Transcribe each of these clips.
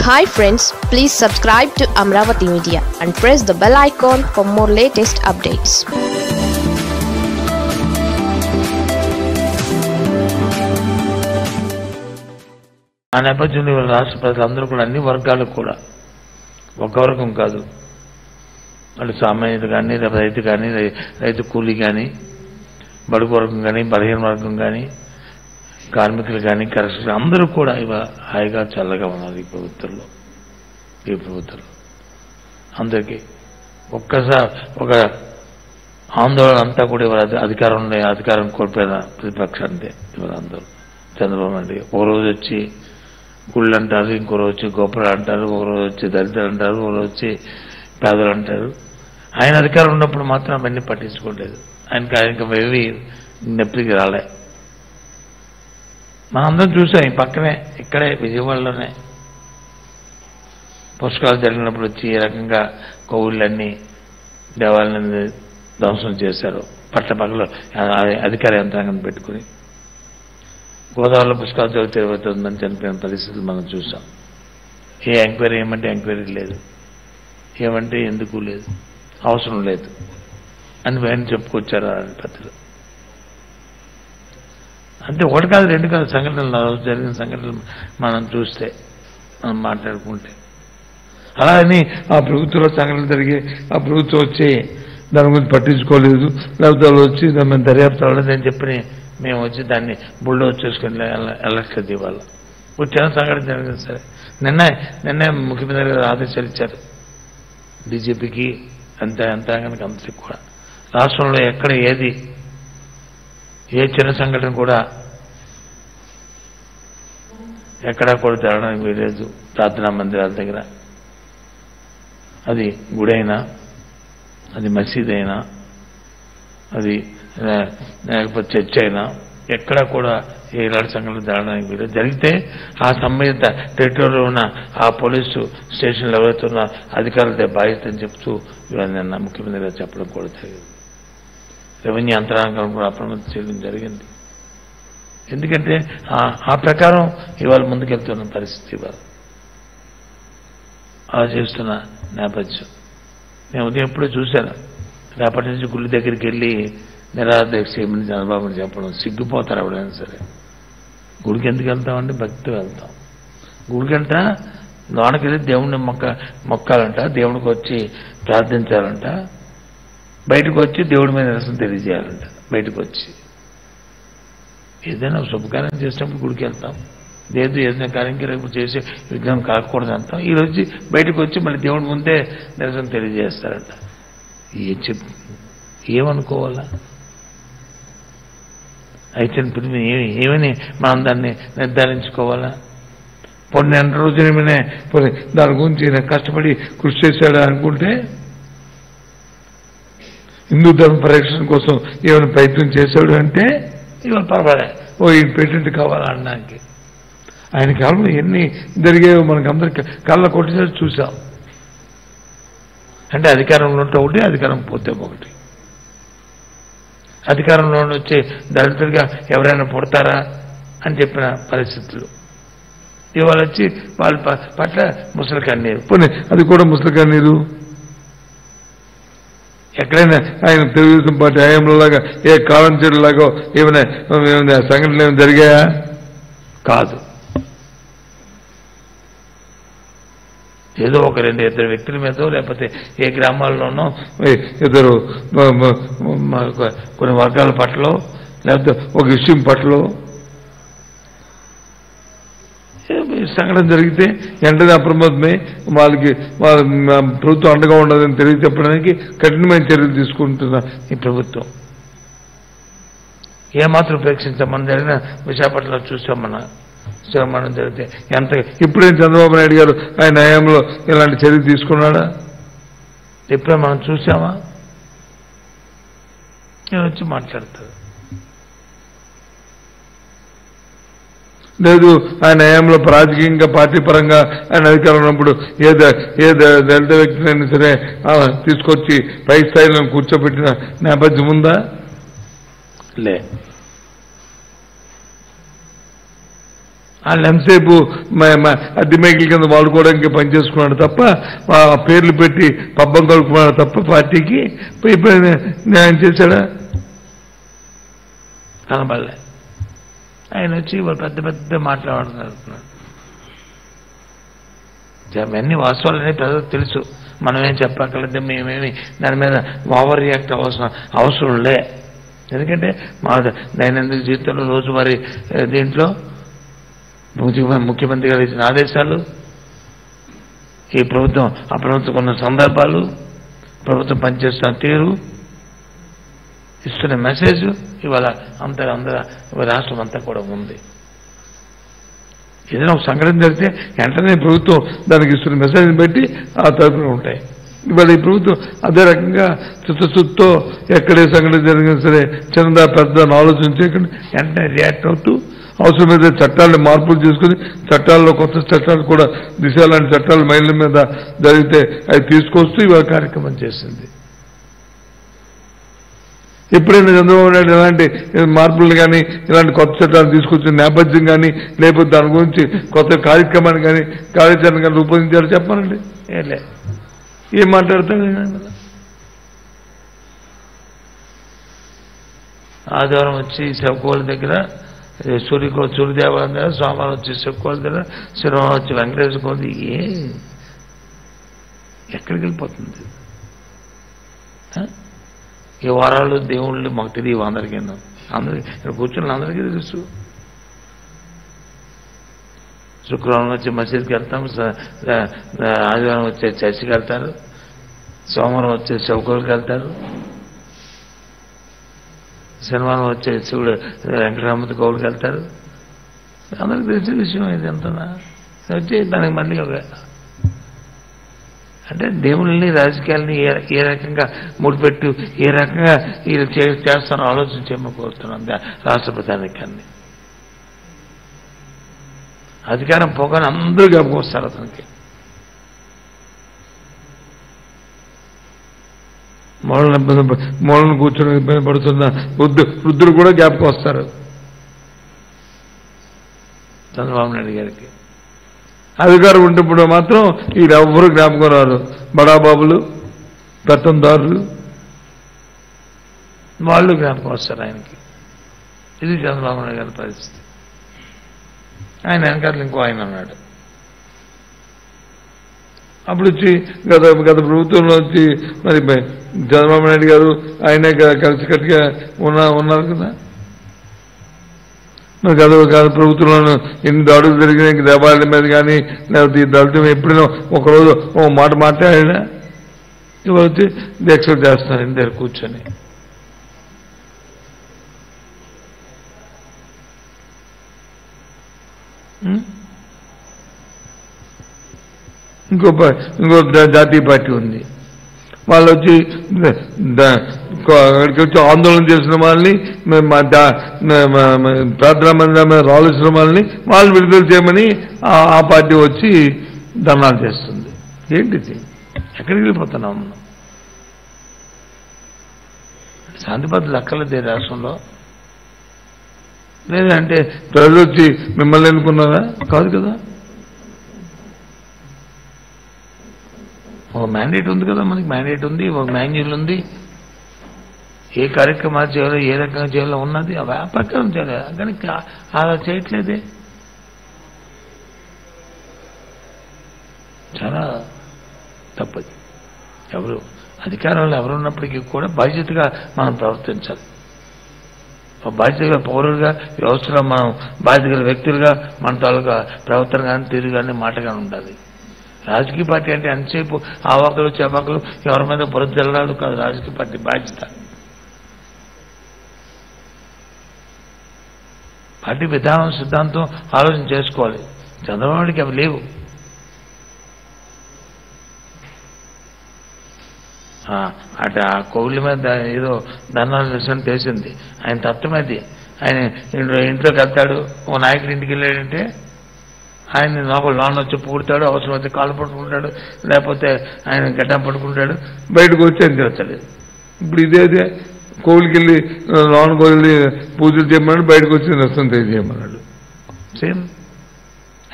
Hi friends please subscribe to Amaravati media and press the bell icon for more latest updates ఆ నేపథ్యంలో ఇవాళ రాష్ట్ర ప్రజలందరూ కూడా అన్ని వర్గాలకు కూడా ఒక వర్గం కాదు వాళ్ళు సామాన్యులు కానీ రైతు కానీ రై- రైతు కూలీ కానీ బడుగు వర్గం కానీ బలహీన వర్గం కానీ కార్మికులు కానీ కరెక్షన్ అందరూ కూడా ఇవాళ హాయిగా చల్లగా ఉన్నారు ఈ ప్రభుత్వంలో ఈ ప్రభుత్వంలో అందరికీ ఒక్కసారి ఒక ఆందోళన అంతా కూడా ఇవాళ అధి- అధికారంలో అధికారం కోల్పోయిన ప్రతిపక్షానికి ఇవాళ అందరూ చంద్రబాబు నాయుడు ఒక రోజు వచ్చి గుళ్ళు అంటారు ఇంకో రోజు వచ్చి గోపురాలు అంటారు ఒక రోజు వచ్చి దళితులు అంటారు ఒక రోజు వచ్చి పేదలు అంటారు ఆయన అధికారం ఉన్నప్పుడు మాత్రం అవన్నీ పట్టించుకోలేదు ఆయనకి ఆయనకి ఏవి నెప్పికి రాలే మనం అందరం చూసాం ఈ పక్కనే ఇక్కడే విజయవాడలోనే పుష్కరాలు జరిగినప్పుడు వచ్చి ఈ రకంగా కోవిళ్ళన్నీ దేవాలయాన్ని ధ్వంసం చేశారు పట్టపక్కల అధికార యంత్రాంగం పెట్టుకుని గోదావరిలో పుష్కరాలు జరిగితే ఉందని చనిపోయిన పరిస్థితులు మనం చూసాం ఏ ఎంక్వైరీ ఏమంటే ఎంక్వైరీ లేదు ఏమంటే ఎందుకు లేదు అవసరం లేదు అని ఆయన చెప్పుకొచ్చారు ఆ పెద్దలు అంటే ఒకటి కాదు రెండు కాదు సంఘటనలు ఆ రోజు జరిగిన సంఘటనలు మనం చూస్తే మనం మాట్లాడుకుంటే అలా అని ఆ ప్రభుత్వంలో సంఘటనలు జరిగి ఆ ప్రభుత్వం వచ్చి దాని గురించి పట్టించుకోలేదు లేకపోతే వాళ్ళు వచ్చి దాని మీద దర్యాప్తు అవ్వలేదు అని చెప్పి మేము వచ్చి దాన్ని బుల్లో చేసుకుని వెళ్ళట్లేదు ఇవాళ వచ్చిన సంఘటన జరిగింది సరే నిన్న నిన్న ముఖ్యమంత్రి గారు ఆదేశాలు ఇచ్చారు బీజేపీకి అంత యంత్రాంగానికి అంతటి కూడా రాష్ట్రంలో ఎక్కడ ఏది ఏ చిన్న సంఘటన కూడా ఎక్కడా కూడా జరగడానికి వీలేదు ప్రార్థనా మందిరాల దగ్గర అది గుడైనా అది మసీద్ అయినా అది ఆ, లేకపోతే చర్చ్ అయినా ఎక్కడా కూడా ఏ ఇలాంటి సంఘటనలు జరగడానికి వీలేదు జరిగితే ఆ సంబంధిత టెరిటరీలో ఉన్న ఆ పోలీసు స్టేషన్లో ఎవరైతే ఉన్న అధికారులదే బాధ్యత అని చెప్తూ ఇవాళ నిన్న ముఖ్యమంత్రి గారు చెప్పడం కూడా జరిగింది రెవెన్యూ యంత్రాంగం కూడా అప్రమత్తం చేయడం జరిగింది ఎందుకంటే ఆ- ఆ ప్రకారం ఇవాళ ముందుకెళ్తున్న పరిస్థితి ఇవాళ అలా చేస్తున్న నేపథ్యం నేను ఉదయం ఎప్పుడూ చూశాను రేపటి నుంచి గుడి దగ్గరికి వెళ్ళి నిరాదీక్ష చేయమని చంద్రబాబుని చెప్పడం సిగ్గుపోతారు ఎవడైనా సరే గుడికి ఎందుకు వెళ్తామంటే భక్తితో వెళ్తాం గుడికంట లోనకి వెళ్ళి దేవుడిని మొక్క మొక్కాలంట దేవుడికి వచ్చి ప్రార్థించాలంట బయటకు వచ్చి దేవుడి మీద నిరసన తెలియజేయాలంట బయటకు వచ్చి ఏదైనా శుభకార్యం చేసినప్పుడు గుడికి వెళ్తాం లేదు ఏదైనా కార్యం రేపు చేసే విఘ్నం కాకూడదు అంటాం ఈ రోజు బయటకు వచ్చి మళ్ళీ దేవుడి ముందే నిరసన తెలియజేస్తారంట ఏం చెప్ ఏమనుకోవాలా అయితే ఇప్పుడు ఏమి ఏమని మనం దాన్ని నిర్ధారించుకోవాలా పన్నెండు రోజులు ఏమైనా పోనీ దాని గురించి ఈయన కష్టపడి కృషి చేశాడా అనుకుంటే హిందూ ధర్మ పరిరక్షణ కోసం ఏమైనా ప్రయత్నం చేశాడు అంటే ఇవాళ పర్వాలే ఓ ఈ పేటెంట్ కావాలా అనడానికి ఆయన కాలంలో ఎన్ని జరిగాయో మనకి అందరికి కళ్ళ కొట్టేసి చూసాం అంటే అధికారంలో ఉంటే ఒకటి అధికారం పోతే ఒకటి అధికారంలో వచ్చి దళితులుగా ఎవరైనా పుడతారా అని చెప్పిన పరిస్థితులు ఇవాళ వచ్చి వాళ్ళ ప- పట్ల ముసలి కన్నీరు పోనీ అది కూడా ముసలి కన్నీరు ఎక్కడైనా ఆయన తెలుగుదేశం పార్టీ హయాంలో లాగా ఏ కాలం చెడులాగా ఏమైనా ఏమైనా సంఘటనలు ఏమైనా జరిగాయా కాదు ఏదో ఒక రెండు ఇద్దరు వ్యక్తుల మీదో లేకపోతే ఏ గ్రామాల్లోనో ఏ ఇద్దరు మ- మ- మ- కొన్ని వర్గాల పట్ల లేకపోతే ఒక విషయం పట్ల సంఘటన జరిగితే వెంటనే అప్రమత్తమై వాళ్ళకి వాళ్ళ మా ప్రభుత్వం అండగా ఉండదని తెలియచెప్పడానికి కఠినమైన చర్యలు తీసుకుంటున్న ఈ ప్రభుత్వం ఏమాత్రం ప్రేక్షించాం మనం జరిగిన విశాఖపట్నంలో చూసాం మన మనం జరిగితే ఎంత ఇప్పుడే చంద్రబాబు నాయుడు గారు ఆయన హయాంలో ఇలాంటి చర్య తీసుకున్నాడా ఎప్పుడే మనం చూసామా నేను వచ్చి మాట్లాడతాడు లేదు ఆయన హయాంలో రాజకీయంగా పార్టీ పరంగా ఆయన అధికారం ఉన్నప్పుడు ఏ ద- ఏ ద- దళిత వ్యక్తినైనా సరే ఆ, తీసుకొచ్చి పై స్థాయిలో కూర్చోబెట్టిన నేపథ్యం ఉందా లే వాళ్ళు ఎంతసేపు మ- మ- అద్దె మేకల కింద వాడుకోవడానికి పనిచేసుకున్నాడు తప్ప ఆ పేర్లు పెట్టి పబ్బం కలుపుకున్నాడు తప్ప పార్టీకి ఇప్పుడు న్యాయం చేశాడా కనబడలే ఆయన వచ్చి వాళ్ళు పెద్ద పెద్ద మాట్లాడుతున్నారు అవన్నీ వాస్తవాలనే ప్రజలకు తెలుసు మనమేం చెప్పక్కర్లేదు మేమేమి దాని మీద ఓవర్ రియాక్ట్ అవసరం అవసరం లే ఎందుకంటే మా దైనందిక జీవితంలో రోజువారీ ఏ, దీంట్లో ముఖ్య- ముఖ్యమంత్రి గారు ఇచ్చిన ఆదేశాలు ఈ ప్రభుత్వం ఆ ప్రభుత్వం ఉన్న సందర్భాలు ప్రభుత్వం పనిచేస్తున్న తీరు ఇస్తున్న మెసేజ్ ఇవాళ అంత అందరూ రాష్ట్రం అంతా కూడా ఉంది ఏదైనా ఒక సంఘటన జరిగితే వెంటనే ప్రభుత్వం దానికి ఇస్తున్న మెసేజ్ని బట్టి ఆ తరపున ఉంటాయి ఇవాళ ఈ ప్రభుత్వం అదే రకంగా చిత్తశుద్ధితో ఎక్కడే సంఘటన జరిగినా సరే చిన్నదా పెద్ద అని ఆలోచించి వెంటనే రియాక్ట్ అవుతూ అవసరమైతే చట్టాలను మార్పులు చేసుకుని చట్టాల్లో కొత్త చట్టాలు కూడా దిశ లాంటి చట్టాలు మహిళల మీద జరిగితే అవి తీసుకొస్తూ ఇవాళ కార్యక్రమం చేసింది ఎప్పుడైనా చంద్రబాబు నాయుడు ఇలాంటి మార్పులు కానీ ఇలాంటి కొత్త చట్టాలు తీసుకొచ్చిన నేపథ్యం కానీ లేకపోతే దాని గురించి కొత్త కార్యక్రమాన్ని కానీ కార్యాచరణ కానీ రూపొందించారు చెప్పానండి ఏలే ఏం మాట్లాడతాడు ఈయన? ఆదివారం వచ్చి శవకోళ్ళ దగ్గర ఏ, సూర్యకో సూర్యదేవాలయం దగ్గర సోమవారం వచ్చి శివకోళ్ళ దగ్గర శనివారం వచ్చి వెంకటేశ్వర కోళ్ళ ఏ ఎక్కడికి వెళ్ళిపోతుంది ఆ? ఈ వారాలు దేవుళ్ళు మాకు తెలియవు అందరికీ అందరికి ఇక్కడ కూర్చున్న అందరికీ తెలుసు శుక్రవారం వచ్చి మసీద్కి వెళ్తాం స- ఆ, ఆదివారం వచ్చే చర్చికి వెళ్తారు సోమవారం వచ్చే చౌకోలకి వెళ్తారు శనివారం వచ్చే శివుడు వెంకటరామతి గౌడికి వెళ్తారు అందరికి తెలిసిన విషయం ఇది ఎంతనా వచ్చి దానికి మళ్ళీ ఒక అంటే దేవుళ్ళని రాజకీయాలని ఏ ఏ రకంగా ముడిపెట్టు ఏ రకంగా వీళ్ళు చే- చేస్తారో ఆలోచించేమో కోరుతున్నాం దా- రాష్ట్ర ప్రధానికాన్ని అధికారం పోగానే అందరూ గమనిస్తారు అతనికి మూలన ఇబ్బంది ప- మూలన కూర్చొని ఇబ్బంది పడుతున్న వృద్ధు వృద్ధులు కూడా జ్ఞాపకం వస్తారు చంద్రబాబు నాయుడు గారికి అధికారం ఉంటప్పుడు మాత్రం వీరెవ్వరూ జ్ఞాపకం రారు బడాబాబులు పెత్తందారులు వాళ్ళు జ్ఞాపకం వస్తారు ఆయనకి ఇది చంద్రబాబు నాయుడు గారి పరిస్థితి ఆయన వెనకాల ఇంకో ఆయన అన్నాడు అప్పుడు వచ్చి గత గత ప్రభుత్వంలో వచ్చి మరి బ- చంద్రబాబు నాయుడు గారు ఆయనే క- కలిసికట్టుగా ఉన్న ఉన్నారు కదా మరి గత గత ప్రభుత్వంలో ఎన్ని దాడులు జరిగినాయి దేవాలయం మీద కానీ లేకపోతే ఈ దళితం ఎప్పుడైనా ఒకరోజు ఒక మాట మాట్లాడినా ఇవాళ వచ్చి దీక్షలు చేస్తున్నారు ఇంటి దగ్గర కూర్చొని ఉం? ఇంకో ప- ఇంకో జా- జాతీయ పార్టీ ఉంది వాళ్ళు వచ్చి ద- ద- కొ- అక్కడికి వచ్చి ఆందోళన చేసిన వాళ్ళని మ- మ- దా- మ- మ- మ- ప్రార్థనా మందిరం మీద రావాల్సిన వాళ్ళని వాళ్ళు విడుదల చేయమని ఆ ఆ పార్టీ వచ్చి ధర్నాలు చేస్తుంది ఏంటిది ఎక్కడికి వెళ్ళిపోతున్నాం మనం శాంతి భద్రతలు అక్కర్లేదు ఈ రాష్ట్రంలో లేదంటే ప్రజలు వచ్చి మిమ్మల్ని ఎన్నుకున్నారా కాదు కదా ఒక మ్యాండేట్ ఉంది కదా మనకి మ్యాండేట్ ఉంది ఒక మాన్యువల్ ఉంది ఏ కార్యక్రమాలు చేయాలో ఏ రకంగా చేయాలో ఉన్నది అవి ఆ ప్రకారం చేయాలి కానీ కా- అలా చేయట్లేదే చాలా తప్పది ఎవరు అధికారంలో ఎవరున్నప్పటికీ కూడా బాధ్యతగా మనం ప్రవర్తించాలి ఒక బాధ్యతగా పౌరులుగా వ్యవస్థలో మనం బాధ్యత గల వ్యక్తులుగా మన తాలూకా ప్రవర్తన కానీ తీరు కానీ మాట కానీ ఉండాలి రాజకీయ పార్టీ అంటే ఎంతసేపు ఆవాకలు చేపాకలు ఎవరి మీద బురద జల్లడాలు కాదు రాజకీయ పార్టీ బాధ్యత పార్టీ విధానం సిద్ధాంతం ఆలోచన చేసుకోవాలి చంద్రబాబు నాయుడికి అవి లేవు ఆ, అటు ఆ కోవిల మీద ఏదో ధర్నాలు నిరసన చేసింది ఆయన తత్వమది ఆయన ఇంట్లో ఇంట్లోకి వెళ్తాడు ఓ నాయకుడి ఇంటికి వెళ్ళాడంటే ఆయన లోపల లోన్ వచ్చి పూడతాడు అవసరమైతే కాలు పట్టుకుంటాడు లేకపోతే ఆయన గడ్డం పట్టుకుంటాడు బయటకు వచ్చి అంతే తిరుగుతాడు ఇప్పుడు ఇదేదే కోవిలికి వెళ్ళి లోన్ కోవిలి పూజలు చేయమన్నాడు బయటకు వచ్చి నష్టం తెలియజేయమన్నాడు సేమ్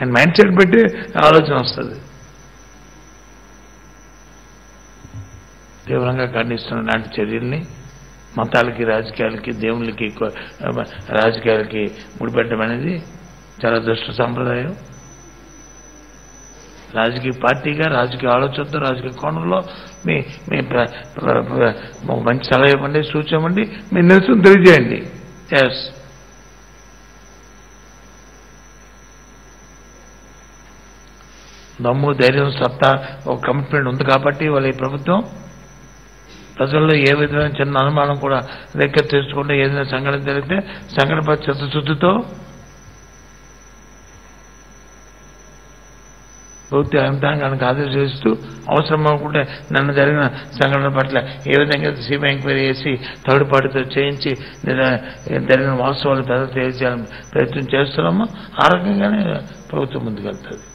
ఆయన మైండ్ సెట్ పెట్టి ఆలోచన వస్తుంది తీవ్రంగా ఖండిస్తున్న లాంటి చర్యల్ని మతాలకి రాజకీయాలకి దేవుళ్ళకి ఎక్కువ, ఆ, రాజకీయాలకి ముడిపెట్టడం అనేది చాలా దుష్ట సంప్రదాయం రాజకీయ పార్టీగా రాజకీయ ఆలోచనతో రాజకీయ కోణంలో మీ మీ ప్ర- ప్ర- ప్ర- ఒక మంచి సలహా ఇవ్వండి సూచన ఇవ్వండి మీ నిరసన తెలియజేయండి ఎస్ దమ్ము ధైర్యం సత్తా ఒక కమిట్మెంట్ ఉంది కాబట్టి వాళ్ళ ఈ ప్రభుత్వం ప్రజల్లో ఏ విధమైన చిన్న అనుమానం కూడా రేకెత్తించకుండా ఏదైనా సంఘటన జరిగితే సంఘటనపై చిత్తశుద్ధితో పూర్తి అభిప్రాయానికి ఆదేశిస్తూ అవసరం అనుకుంటే నన్ను జరిగిన సంఘటన పట్ల ఏ విధంగా సిబిఐ ఎంక్వైరీ చేసి థర్డ్ పార్టీతో చేయించి నిన్న- జరిగిన వాస్తవాలు పెద్ద తెలియజేయాలని ప్రయత్నం చేస్తున్నామో ఆ రకంగానే ప్రభుత్వం ముందుకెళ్తుంది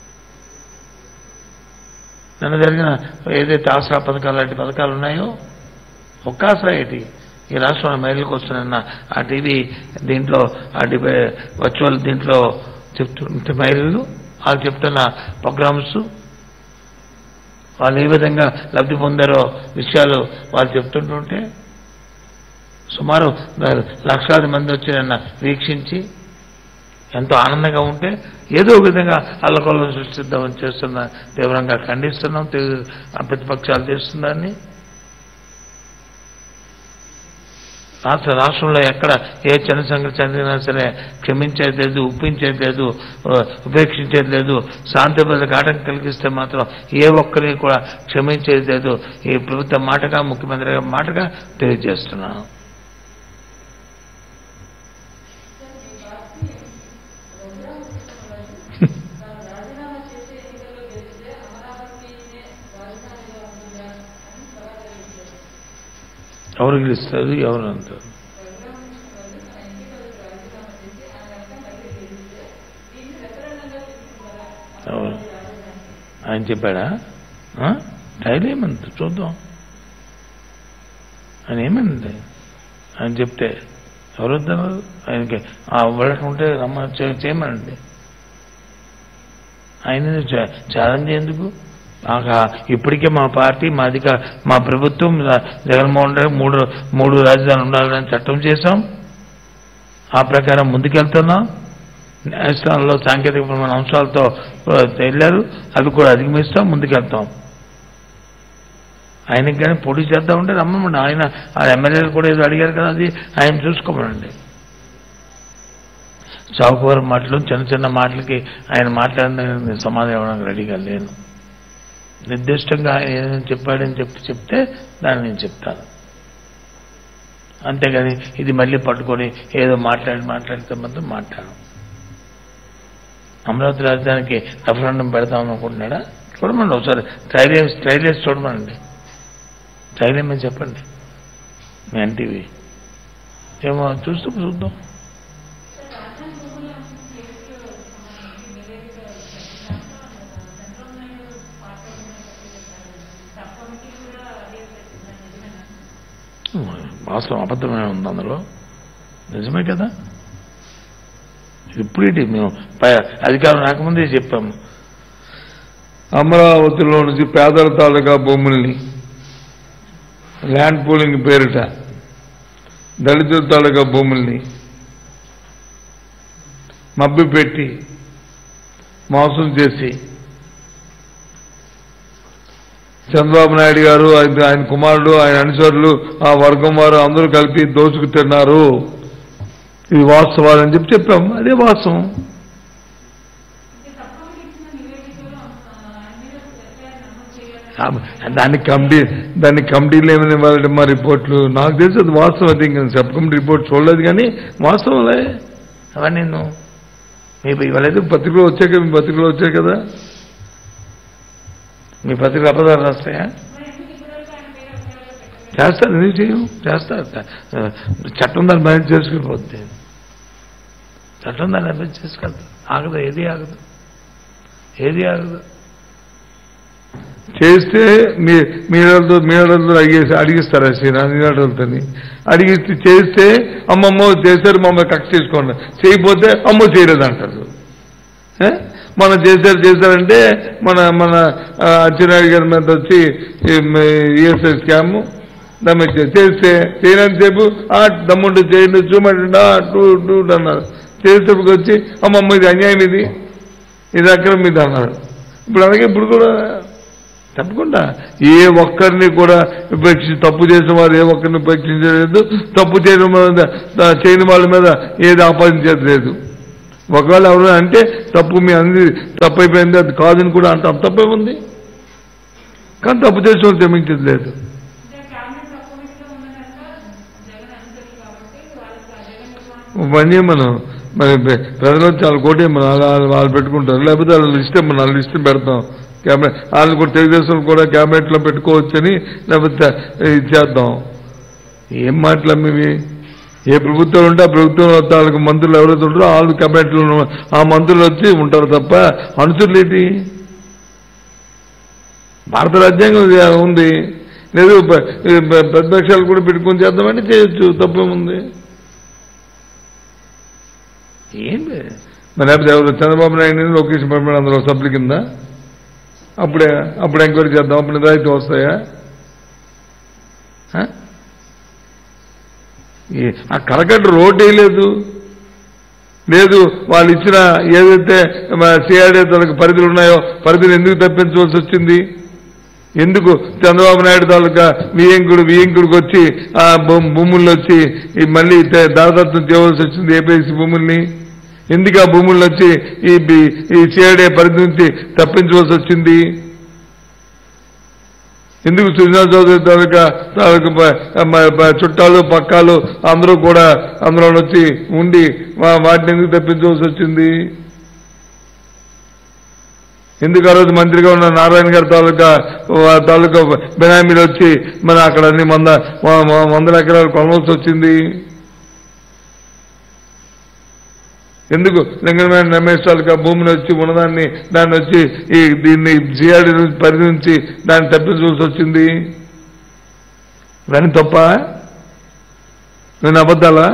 నిన్న జరిగిన ఏదైతే ఆసరా పథకాలు లాంటి పథకాలు ఉన్నాయో ఒక్క ఆసరా ఏంటి ఈ రాష్ట్రంలో మహిళలకు వస్తున్న ఆ టీవీ దీంట్లో ఆ డిబే వర్చువల్ దీంట్లో చెప్తుంటే మహిళలు వాళ్ళు చెప్తున్న ప్రోగ్రామ్స్ వాళ్ళు ఏ విధంగా లబ్ధి పొందారో విషయాలు వాళ్ళు చెప్తుంటుంటే సుమారు లక్షలాది మంది వచ్చి నన్ను వీక్షించి ఎంతో ఆనందంగా ఉంటే ఏదో ఒక విధంగా అల్లకొల్లం సృష్టిద్దామని చేస్తున్న తీవ్రంగా ఖండిస్తున్నాం తీ- ఆ ప్రతిపక్షాలు చేస్తుందాన్ని రాష్ట్ర రాష్ట్రంలో ఎక్కడ ఏ చిన్న సంగతి చెందినా సరే క్షమించేది లేదు ఉప్పించేది లేదు ఆ, ఉపేక్షించేది లేదు శాంతి భద్రతకు ఆటంకం కలిగిస్తే మాత్రం ఏ ఒక్కరిని కూడా క్షమించేది లేదు ఈ ప్రభుత్వం మాటగా ముఖ్యమంత్రి గారి మాటగా తెలియజేస్తున్నాను ఎవరు గెలుస్తారు ఎవరు అంటారు ఎవరు ఆయన చెప్పాడా ఆ? ట్రైల్ ఏమంది చూద్దాం ఆయన ఏమంది ఆయన చెప్తే ఎవరు వద్దన్నారు ఆయనకి ఆ వెళ్ళకుంటే రమ్మ చే- చేయమనండి ఆయన ఛాలెంజ్ ఎందుకు ఆగా ఇప్పటికే మా పార్టీ మా అధిక మా ప్రభుత్వం జగన్మోహన్ రెడ్డి మూడు మూడు రాజధానులు ఉండాలని చట్టం చేశాం ఆ ప్రకారం ముందుకెళ్తున్నాం న్యాయస్థానంలో సాంకేతికపరమైన అంశాలతో ఆ, వెళ్ళారు అవి కూడా అధిగమిస్తాం ముందుకెళ్తాం ఆయనకి కానీ పోటీ చేద్దామంటే రమ్మమండి ఆయన ఆ ఎమ్మెల్యేలు కూడా ఏదో అడిగారు కదా అది ఆయన చూసుకోమనండి చౌకవరం మాటలు చిన్న చిన్న మాటలకి ఆయన మాట్లాడిన నేను సమాధానం ఇవ్వడానికి రెడీగా లేను నిర్దిష్టంగా ఆయన ఏదైనా చెప్పాడని చెప్పి చెప్తే దాన్ని నేను చెప్తాను అంతేగాని ఇది మళ్ళీ పట్టుకొని ఏదో మాట్లాడి మాట్లాడితే మాత్రం మాట్లాడు అమరావతి రాజధానికి రెఫరెండం పెడతాం అనుకుంటున్నాడా చూడమండి ఒకసారి ట్రైల్ వేసి ట్రైల్ వేసి చూడమనండి ట్రైల్ ఏమని చెప్పండి మీ ఎన్టీవీ ఏమో చూస్తూ చూద్దాం వాస్తవం అబద్ధమే ఉంది అందులో నిజమే కదా ఇప్పుడేంటి మేము పై- అధికారం రాకముందే చెప్పాము అమరావతిలో నుంచి పేదల తాలూకా భూముల్ని ల్యాండ్ పూలింగ్ పేరిట దళితుల తాలూకా భూముల్ని మబ్బి పెట్టి మోసం చేసి చంద్రబాబు నాయుడు గారు ఆయన ఆయన కుమారుడు ఆయన అనుచరులు ఆ వర్గం వారు అందరూ కలిపి దోచుకు తిన్నారు ఇది వాస్తవాలని చెప్పి చెప్పాము అదే వాస్తవం ఆ, దాన్ని కమిటీ దాన్ని కమిటీలు ఏమైనా ఇవ్వాలంటే మా రిపోర్ట్లు నాకు తెలిసి అది వాస్తవం అది ఇంకా సబ్ కమిటీ రిపోర్ట్ చూడలేదు కానీ వాస్తవంలే అవన్నీ నువ్వు మీ ఇవ్వలేదు పత్రికలో వచ్చాక మీ పత్రికలో వచ్చాయి కదా మీ పత్రిక అబద్ధాలు రాస్తాయా చేస్తారు ఎందుకు చేయం చేస్తారు చట్టం దాన్ని మేనేజ్ చేసుకుని చట్టం దాన్ని మేనేజ్ చేసుకెళ్తారు ఆగదు ఏది ఆగదు ఏది ఆగదు చేస్తే మీ మీడలతో మీడలతో అడిగేసి అడిగిస్తారా శ్రీనాథ్ మీడలతోని అడిగిస్తే చేస్తే అమ్మమ్మ చేశారు మమ్మల్ని కట్ చేసుకోండి చేయకపోతే అమ్మో చేయలేదు అంటారు ఏ? మనం చేశారు చేశారంటే మన మన ఆ, అచ్చెన్నాయుడు గారి మీద వచ్చి ఈఎస్ఐ స్కామ్ దాని మీద చే- చేస్తే చేయనంతసేపు ఆ దమ్ముంటే చేయండి చూమంటే టూ టూ అన్నారు చేసేటప్పుడు వచ్చి అమ్మమ్మ ఇది అన్యాయం ఇది ఇది అక్రమం ఇది అన్నారు ఇప్పుడు అలాగే ఇప్పుడు కూడా తప్పకుండా ఏ ఒక్కరిని కూడా ఉపేక్షి తప్పు చేసిన వారు ఏ ఒక్కరిని ఉపేక్షించలేదు తప్పు చేయడం మీద చేయని వాళ్ళ మీద ఏది ఆపాదించేది లేదు ఒకవేళ ఎవరు అంటే తప్పు మీ అంది తప్పు అయిపోయింది అది కాదని కూడా అంత తప్పే ఉంది కానీ తప్పు చేసిన వాళ్ళు క్షమించేది లేదు ఇవన్నీ మనం మరి పె- ప్రజలు చాలా కోటి మనం వాళ్ళు వాళ్ళు పెట్టుకుంటారు లేకపోతే వాళ్ళ లిస్ట్ మనం వాళ్ళ లిస్ట్ పెడతాం క్యాబినెట్ వాళ్ళు కూడా తెలుగుదేశం కూడా క్యాబినెట్ లో పెట్టుకోవచ్చని లేకపోతే ఇది చేద్దాం ఏం మాటలు ఇవి ఏ ప్రభుత్వం ఉంటే ఆ ప్రభుత్వంలో తాలూకు మంత్రులు ఎవరైతే ఉంటారో వాళ్ళు క్యాబినెట్లో ఉన్న ఆ మంత్రులు వచ్చి ఉంటారు తప్ప అనుచరులు ఏంటి భారత రాజ్యాంగం ఇది ఉంది లేదు ప- ఈ ప- ప్రతిపక్షాలు కూడా పెట్టుకొని చేద్దామంటే చేయొచ్చు తప్పేముంది ఏంటి మరి లేకపోతే ఎవరు చంద్రబాబు నాయుడు లోకేష్ బాబు అందులో సభ్యుల కింద అప్పుడే అప్పుడు ఎంక్వైరీ చేద్దాం అప్పుడు నిజాయితీ వస్తాయా ఆ? ఈ- ఆ కరకట్ట రోడ్ వేయలేదు లేదు వాళ్ళు ఇచ్చిన ఏదైతే సిఆర్డీ తనకు పరిధులు ఉన్నాయో పరిధిని ఎందుకు తప్పించవలసి వచ్చింది ఎందుకు చంద్రబాబు నాయుడు తాలూకా వియంకుడు వియంకుడికి వచ్చి ఆ భూ- భూముల్లో వచ్చి ఈ మళ్ళీ తే- దారదత్తం చేయవలసి వచ్చింది ఏపీఎస్సీ భూముల్ని ఎందుకు ఆ భూముల్లో వచ్చి ఈ బి- ఈ సిఐడే పరిధి నుంచి తప్పించవలసి వచ్చింది ఎందుకు సుజనా చౌదరి తాలూకా తాలూకా ప- మ- ప- చుట్టాలు పక్కాలు అందరూ కూడా అందులో వచ్చి ఉండి వా- వాటిని ఎందుకు తప్పించవలసి వచ్చింది ఎందుకు ఆ రోజు మంత్రిగా ఉన్న నారాయణ గారి తాలూకా వా- తాలూకా బెనామీలు వచ్చి మన అక్కడ అన్ని వంద వ- వ- వందల ఎకరాలు కొనవలసి వచ్చింది ఎందుకు లింగమైన రమేష్ తాలూకా భూమిని వచ్చి ఉన్నదాన్ని దాన్ని వచ్చి ఈ దీన్ని జిఆర్డి నుంచి పరిధి నుంచి దాన్ని తప్పించవలసి వచ్చింది ఇవన్నీ తప్ప నేను అబద్ధాలా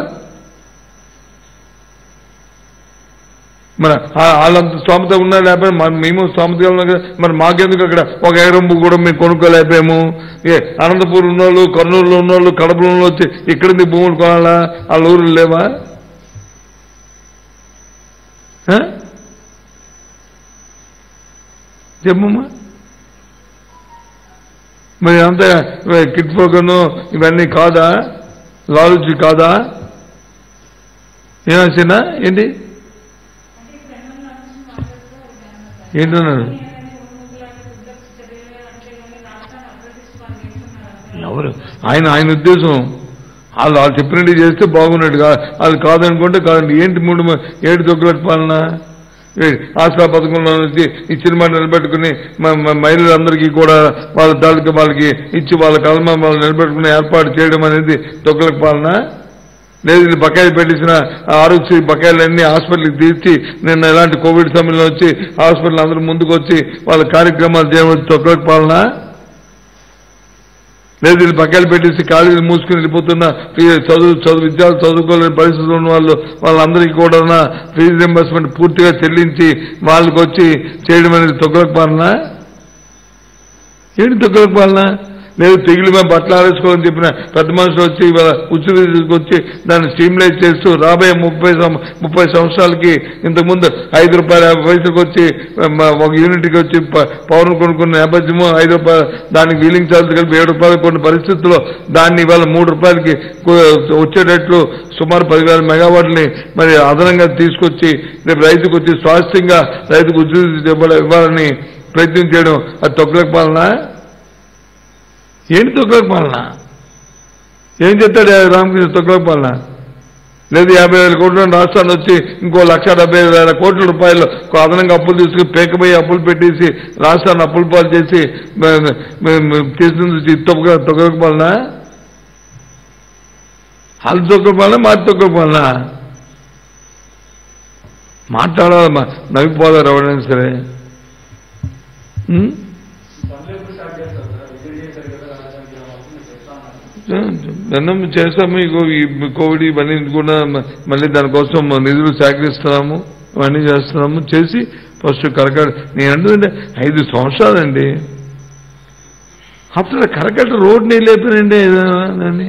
మరి ఆ- వాళ్ళంత స్తోమత ఉన్నా లేకపోతే మన- మేము స్తోమతగా ఉన్నాం కదా మరి మాకెందుకు అక్కడ ఒక ఎకరం భూ కూడా మేము కొనుక్కోలేకపోయాము ఏ అనంతపూర్ ఉన్నోళ్ళు కర్నూలులో ఉన్నోళ్ళు కడపలో ఉన్నోళ్ళు వచ్చి ఇక్కడ నుంచి భూములు కొనాలా వాళ్ళ ఊరు లేవా ఆ? చెప్పమ్మా మరి అంత కిట్ పోకను ఇవన్నీ కాదా లాలుచి కాదా ఏమొచ్చినా ఏంటి ఏంటన్నారు ఎవరు ఆయన ఆయన ఉద్దేశం వాళ్ళు వాళ్ళు చెప్పినట్టు చేస్తే బాగున్నట్టు కా- వాళ్ళు కాదనుకుంటే కాదండి ఏంటి మూడు మ- ఏడు తొక్కుల పాలన ఏ, ఆసరా పథకంలో నుంచి ఇచ్చిన మాట నిలబెట్టుకుని మ- మ- మహిళలందరికీ కూడా వాళ్ళ తాలూకా వాళ్ళకి ఇచ్చి వాళ్ళ కలమ వాళ్ళు నిలబెట్టుకుని ఏర్పాటు చేయడం అనేది తొక్కుల పాలన లేదు ఇది బకాయిలు పెట్టించిన ఆ ఆరోగ్య బకాయిలన్నీ హాస్పిటల్కి తీర్చి నిన్న ఇలాంటి కోవిడ్ సమయంలో వచ్చి హాస్పిటల్ అందరూ ముందుకు వచ్చి వాళ్ళ కార్యక్రమాలు చేయవచ్చు తొక్కల పాలన లేదు వీళ్ళు పక్కన పెట్టేసి కాలేజీలు మూసుకుని వెళ్ళిపోతున్న ఫీ- చదువు చదువు విద్యార్థులు చదువుకోలేని పరిస్థితులు ఉన్న వాళ్ళు వాళ్ళందరికీ కూడా ఫీజు రింబర్స్మెంట్ పూర్తిగా చెల్లించి వాళ్ళకి వచ్చి చేయడం అనేది తొక్కలకు పాలన ఏంటి తొక్కలకు పాలన లేదు తెగులు మేము బట్టలు ఆరేసుకోవాలని చెప్పిన పెద్ద మనుషులు వచ్చి ఇవాళ ఉచిత తీసుకొచ్చి దాన్ని స్ట్రీమ్లైజ్ చేస్తూ రాబోయే ముప్పై సం- ముప్పై సంవత్సరాలకి ఇంతకుముందు ఐదు రూపాయల యాభై పైసలకు వచ్చి మ- ఒక యూనిట్కి వచ్చి ప- పౌరులు కొనుక్కున్న నేపథ్యము ఐదు రూపాయలు దానికి వీలింగ్ ఛార్జ్ కలిపి ఏడు రూపాయలు కొన్ని పరిస్థితుల్లో దాన్ని ఇవాళ మూడు రూపాయలకి కు- వచ్చేటట్లు సుమారు పదివేల మెగావాట్లని మరి అదనంగా తీసుకొచ్చి రేపు రైతుకు వచ్చి స్వాస్థ్యంగా రైతుకు ఉద్యోగ ఇవ్వాల- ఇవ్వాలని ప్రయత్నం చేయడం అది తొక్కలేక పాలన ఏంటి తొక్కలేక పాలన ఏం చెప్తాడు రామకృష్ణ తొక్కలేక పాలన లేదు యాభై వేల కోట్ల రాష్ట్రాన్ని వచ్చి ఇంకో లక్ష డెబ్బై వేల కోట్ల రూపాయలు అదనంగా అప్పులు తీసుకుని పేకపోయి అప్పులు పెట్టేసి రాష్ట్రాన్ని అప్పులు పాలు చేసి మ- మ- మ- చేసింది తొక్క తొక్కలేక పాలన వాళ్ళు తొక్కల పాలన మాది తొక్కల పాలన మాట్లాడాలి మా నవ్విపోదారు ఎవరైనా సరే ఉం? దండం చేస్తాము ఇగో ఈ కోవిడ్ ఇవన్నీ కూడా మ- మళ్ళీ దానికోసం నిధులు సేకరిస్తున్నాము ఇవన్నీ చేస్తున్నాము చేసి ఫస్ట్ కరకట నేను అంటుందంటే ఐదు సంవత్సరాలండి అసలు కరకట్ట రోడ్ని లేపానండి దాన్ని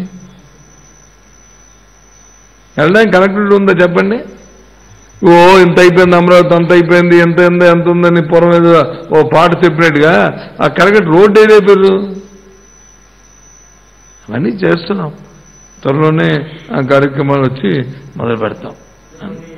వెళ్ళడానికి కరెక్ట్ ఉందా చెప్పండి ఓ ఇంత అయిపోయింది అమరావతి అంత అయిపోయింది ఎంత ఎంత ఎంత ఉందని పొరం మీద ఓ పాట చెప్పినట్టుగా ఆ కరెక్ట్ రోడ్డు ఏదైపోయారు అవన్నీ చేస్తున్నాం త్వరలోనే ఆ కార్యక్రమాలు వచ్చి మొదలు పెడతాం